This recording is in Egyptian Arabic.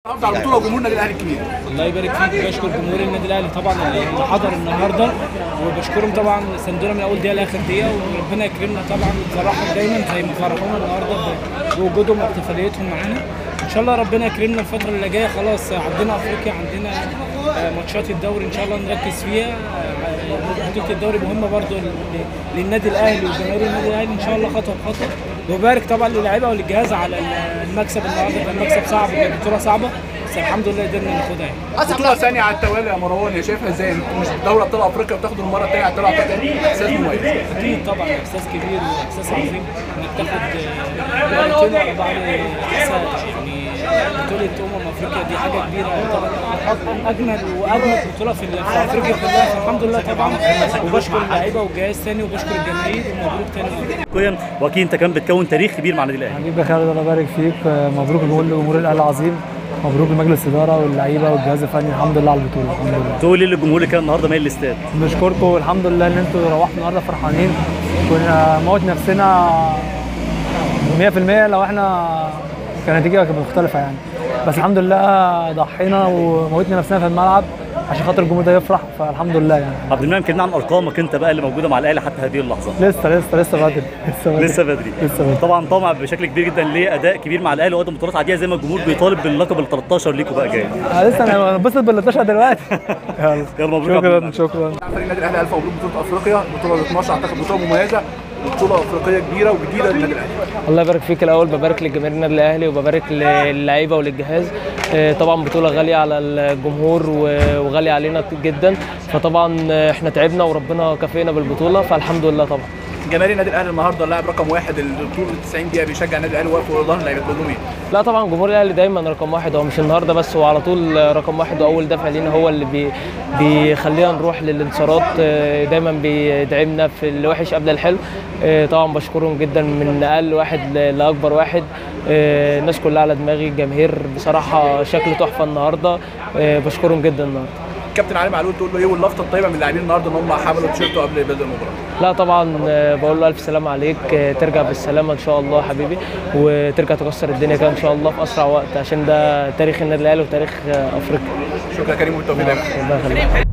النهارده على البطوله وجمهور النادي الاهلي الكبير الله يبارك فيك بشكر جمهور النادي الاهلي طبعا اللي حضر النهارده وبشكرهم طبعا سندونا من اول دقيقه لاخر دقيقه وربنا يكرمنا طبعا ويفرحهم دايما زي ما فرحونا النهارده ب- بوجودهم واحتفاليتهم معانا ان شاء الله ربنا يكرمنا الفتره اللي جايه خلاص عندنا افريقيا عندنا آه، ماتشات الدوري ان شاء الله نركز فيها آه، بطوله الدوري مهمه برضو ل- للنادي الاهلي وجماهير النادي الاهلي ان شاء الله خطوه بخطوه وبارك طبعا للاعيبه وللجهاز على المكسب النهارده كان مكسب صعب كانت بطوله صعبه بس الحمد لله قدرنا ناخدها يعني. بطوله ثانيه على التوالي يا مروان يا شايفها ازاي انت مش دوري ابطال افريقيا بتاخد المره الثانيه على التوالي أعتقد احساس مميز اكيد طبعا احساس كبير واحساس عظيم انك تاخد آه، مرتين ورا بعض كأس يعني بطولة أمم أفريقيا دي حاجة كبيرة طبعا أجمل وأجمل بطولة في في أفريقيا كلها فالحمد لله طبعا وبشكر اللعيبة والجهاز تاني وبشكر الجماهير ومبروك تاني مرة. كويا واكيد انت كمان بتكون تاريخ كبير مع النادي الاهلي حبيبي خالد الله يبارك فيك آه، مبروك لكل جمهور الاهلي العظيم مبروك لمجلس الاداره واللعيبه والجهاز الفني الحمد لله على البطوله الحمد لله تقول ايه للجمهور اللي كان النهارده مايل الاستاد بشكركم والحمد لله ان انتوا روحتوا النهارده فرحانين كنا موت نفسنا 100% لو احنا كان النتيجه كانت مختلفه يعني بس الحمد لله ضحينا وموتنا نفسنا في الملعب عشان خاطر الجمهور ده يفرح فالحمد لله يعني عبد المنعم كلمنا عن ارقامك انت بقى اللي موجوده مع الاهلي حتى هذه اللحظه لسه لسه لسه بدري لسه بدري لسه بدري لسه بدري طبعا طمع بشكل كبير جدا ليه اداء كبير مع الاهلي وقدم بطولات عاديه زي ما الجمهور بيطالب باللقب ال 13 ليكوا بقى جاي آه، لسه انا بنبسط بال 12 دلوقتي يلا يلا مبروك يا عبد شكرا المنعم. شكرا فريق النادي الاهلي الف مبروك بطوله افريقيا بطوله 12 اعتقد بطوله مميزه بطوله افريقيه كبيره وجديده للنادي الاهلي الله يبارك فيك الاول ببارك لجماهير النادي الاهلي وببارك للعيبه وللجهاز آه، طبعا بطوله غاليه على الجمهور و- وغاليه علينا جدا فطبعا آه، احنا تعبنا وربنا كافئنا بالبطوله فالحمد لله طبعا جماهير النادي الاهلي النهارده اللاعب رقم واحد اللي طول 90 دقيقه بيشجع النادي الاهلي واقف ورا ظهر اللعيبه تقول لهم ايه؟ لا طبعا جمهور الاهلي دايما رقم واحد هو مش النهارده بس هو على طول رقم واحد واول دفع لينا هو اللي بي بيخلينا نروح للانتصارات آه، دايما بيدعمنا في الوحش قبل الحلو آه، طبعا بشكرهم جدا من اقل واحد ل- لاكبر واحد آه، الناس كلها على دماغي الجماهير بصراحه شكل تحفه النهارده آه، بشكرهم جدا النهارده كابتن علي معلول تقول له ايه واللفته الطيبه من اللاعبين النهارده ان هم حملوا تيشيرته قبل بدء المباراه لا طبعا آه، بقول له الف سلامه عليك آه، ترجع بالسلامه ان شاء الله حبيبي وترجع تكسر الدنيا كده ان شاء الله في اسرع وقت عشان ده تاريخ النادي الاهلي وتاريخ آه، افريقيا شكرا كريم والتوفيق دايما الله يخليك